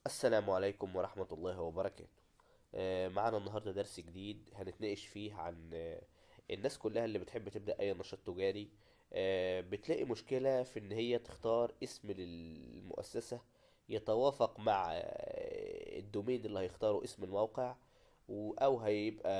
السلام عليكم ورحمة الله وبركاته آه، معانا النهاردة درس جديد هنتناقش فيه عن آه، الناس كلها اللي بتحب تبدأ أي نشاط تجاري آه، بتلاقي مشكلة في إن هي تختار اسم للمؤسسة يتوافق مع آه، الدومين اللي هيختاره اسم الموقع و- أو هيبقى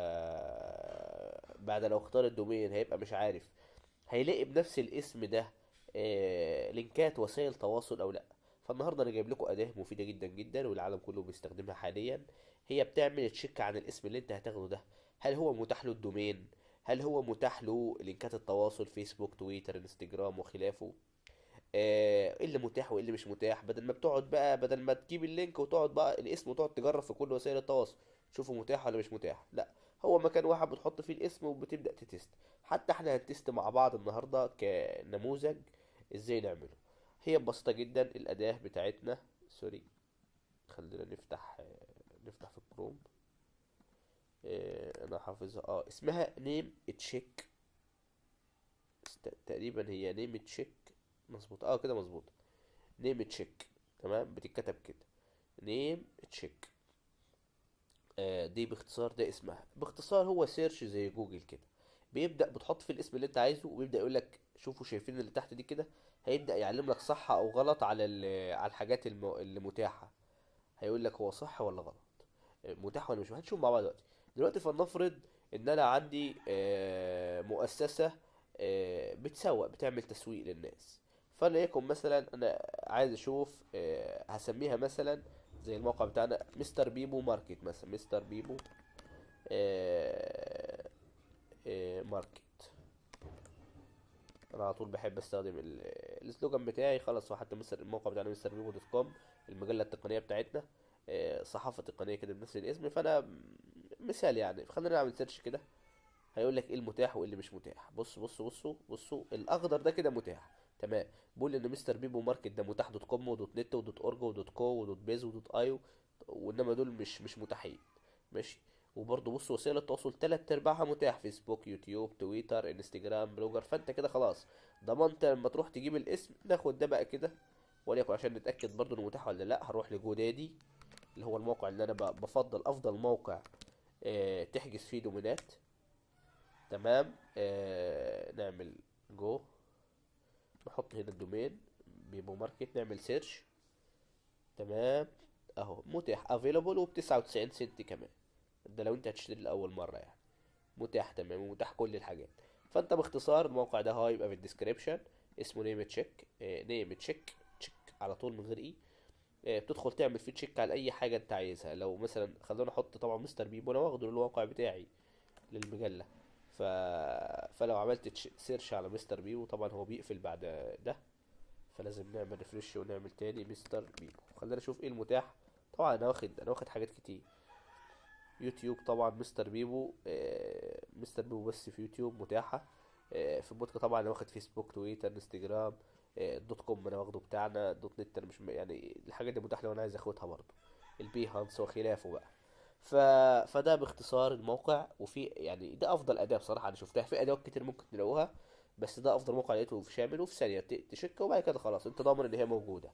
بعد لو اختار الدومين هيبقى مش عارف هيلاقي بنفس الاسم ده آه، لينكات وسائل تواصل او لا فالنهارده انا جايب لكم اداه مفيده جدا جدا والعالم كله بيستخدمها حاليا هي بتعمل تشيك عن الاسم اللي انت هتاخده ده هل هو متاح له الدومين هل هو متاح له لينكات التواصل فيسبوك تويتر انستجرام وخلافه آه، ايه اللي متاح وايه اللي مش متاح بدل ما بتقعد بقى بدل ما تجيب اللينك وتقعد بقى الاسم وتقعد تجرب في كل وسائل التواصل تشوفه متاح ولا مش متاح لا هو مكان واحد بتحط فيه الاسم وبتبدأ تتست حتى احنا هنتست مع بعض النهارده كنموذج ازاي نعمله هي ببساطة جدا الأداة بتاعتنا سوري خلينا نفتح نفتح في الكروم آه، انا حافظها اه اسمها نيم تشيك تقريبا هي نيم تشيك مظبوط اه كده مظبوط نيم تشيك تمام بتتكتب كده نيم تشيك آه دي باختصار ده اسمها باختصار هو سيرش زي جوجل كده بيبدأ بتحط في الاسم اللي انت عايزه وبيبدأ يقول لك شوفوا شايفين اللي تحت دي كده هيبدأ يعلم لك صح او غلط على ال- على الحاجات الم- اللي متاحة هيقول لك هو صح ولا غلط آه، متاح ولا مش متاح هنشوف مع بعض دلوقتي دلوقتي فلنفرض ان انا عندي آه، مؤسسة آه، بتسوق بتعمل تسويق للناس فليكن مثلا انا عايز اشوف آه، هسميها مثلا زي الموقع بتاعنا مستر بيبو ماركت مثلا مستر بيبو آه، آه، ماركت انا على طول بحب استخدم ال- السلوجان بتاعي خلاص هو حتى مستر الموقع بتاعنا مستر بيبو دوت كوم المجله التقنيه بتاعتنا آه، صحافه تقنيه كده بنفس الاسم فانا م- مثال يعني خلينا نعمل سيرش كده هيقول لك ايه المتاح وايه اللي مش متاح بص بص بصوا بصوا الاخضر ده كده متاح تمام بيقول ان مستر بيبو ماركت ده متاح دوت كوم ودوت نت ودوت اورج ودوت كو ودوت بيز ودوت ايو وانما دول مش مش متاحين ماشي وبرضه بص وسائل التواصل تلات ارباعها متاح فيسبوك يوتيوب تويتر انستجرام بلوجر فانت كده خلاص ضمنت لما تروح تجيب الاسم ناخد ده بقى كده وليكن عشان نتاكد برضه انه متاح ولا لا هروح لجودادي اللي هو الموقع اللي انا ب- بفضل افضل موقع آه، تحجز فيه دومينات تمام آه نعمل جو نحط هنا الدومين بيبو ماركت نعمل سيرش تمام اهو متاح افيلابل وب 99 سنت كمان ده لو انت هتشتري لاول مره يعني متاح تمام ومتاح كل الحاجات فانت باختصار الموقع ده هيبقى في الديسكريبشن اسمه نيم تشيك نيم تشيك تشيك على طول من غير اي آه، بتدخل تعمل فيه تشيك على اي حاجه انت عايزها لو مثلا خلونا احط طبعا مستر بيبو انا واخده للموقع بتاعي للمجله ف... فلو عملت تش- سيرش على مستر بيبو طبعا هو بيقفل بعد ده فلازم نعمل ريفرش ونعمل تاني مستر بيبو خلينا نشوف ايه المتاح طبعا انا واخد انا واخد حاجات كتير يوتيوب طبعا مستر بيبو آه، مستر بيبو بس في يوتيوب متاحة آه، في بودكا طبعا انا واخد فيسبوك تويتر انستجرام آه، دوت كوم انا واخده بتاعنا دوت نت انا مش م- يعني الحاجات دي متاحة لو انا عايز اخدها برضه البي هانس وخلافه بقى ف... فده باختصار الموقع وفي يعني ده افضل اداة بصراحة انا شفتها في ادوات كتير ممكن تلاقوها بس ده افضل موقع لقيته في شامل وفي ثانية ت- تشيكه وبعد كده خلاص انت ضامن ان هي موجودة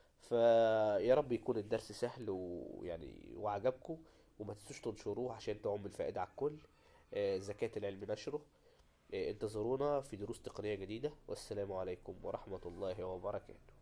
فيا رب يكون الدرس سهل ويعني وعجبكم وما تنسوش تنشروه عشان تعم الفائدة على الكل آه، زكاة العلم نشره آه، انتظرونا في دروس تقنية جديدة والسلام عليكم ورحمة الله وبركاته